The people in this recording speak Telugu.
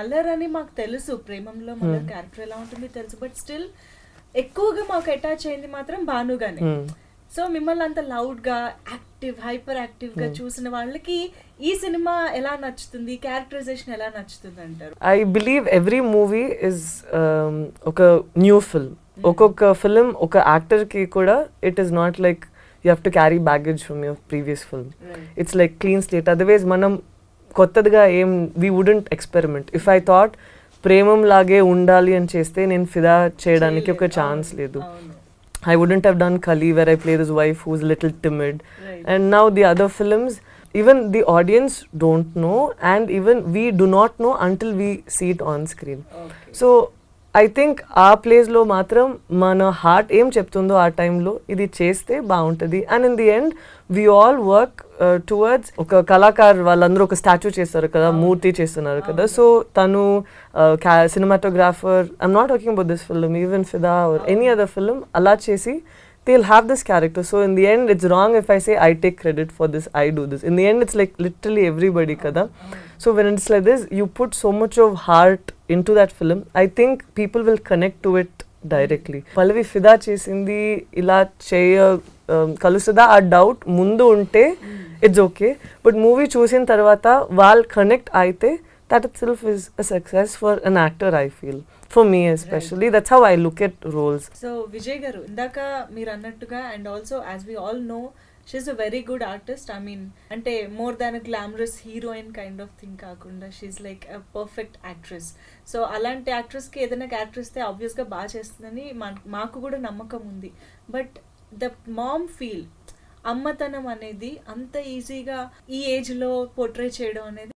మల్లర్ అని మాకు తెలుసు ప్రేమంలో మల్లర్ క్యారెక్టర్ ఎలా ఉంటుంది తెలుసు బట్ స్టిల్ ఎక్కువగా మాకు అటాచ్ అయింది మాత్రం భానుగానే Hmm. సో మిమ్మల్ని అంత లౌడ్ గా యాక్టివ్ హైపర్ యాక్టివ్ గా చూసిన వాళ్ళకి ఈ సినిమా ఎలా నచ్చుతుంది క్యారెక్టరైజేషన్ ఎలా నచ్చుతుంది అంటారు I believe every movie is ఒక న్యూ ఫిల్మ్ ఒక్కొక్క ఫిల్మ్ ఒక యాక్టర్కి కూడా it is not like you have to carry baggage from your previous film it's like clean state otherwise మనం కొత్తదిగా ఏం we wouldn't experiment if I thought Premam లాగే ఉండాలి అని చేస్తే నేను ఫిదా చేయడానికి ఒక ఛాన్స్ లేదు అవును I wouldn't have done Kali where I play this wife who's a little timid. Right. And now the other films, even the audience don't know, and even we do not know until we see it on screen. Okay so I think ఆ ప్లేస్లో మాత్రం మన హార్ట్ ఏం చెప్తుందో ఆ టైంలో ఇది చేస్తే బాగుంటుంది and in the end we all work towards ఒక కళాకారు వాళ్ళందరూ ఒక స్టాచ్యూ చేస్తారు కదా మూర్తి చేస్తున్నారు కదా సో తను cinematographer I'm not working about this film even Fidaa or any other film అలా చేసి they'll have this character. So in the end, it's wrong if I say I take credit for this, I do this. In the end, it's like literally everybody, kada. So when it's like this, you put so much of heart into that film. I think people will connect to it directly. పల్లవి ఫిదా చేసింది ఇలా చేయ um, కలుస్తుందా ఆ డౌట్ ముందు ఉంటే ఇట్స్ ఓకే బట్ మూవీ చూసిన తర్వాత వాళ్ళు కనెక్ట్ అయితే that itself is a success for an actor, I feel. For me, especially. That's how I look at roles. So Vijay garu ఇందాక మీరు అన్నట్టుగా and also as we all know she's a very good artist I mean అంటే more than glamorous heroine kind of thing కాకుండా she's like a perfect actress so అలాంటి యాక్ట్రెస్కి ఏదైనా క్యారెక్టర్ ఇస్తే ఆబ్వియస్గా బాగా చేస్తుందని మా- మాకు కూడా నమ్మకం ఉంది బట్ ద మామ్ ఫీల్ అమ్మతనం అనేది అంత ఈజీగా ఈ ఏజ్లో పోర్ట్రే చేయడం అనేది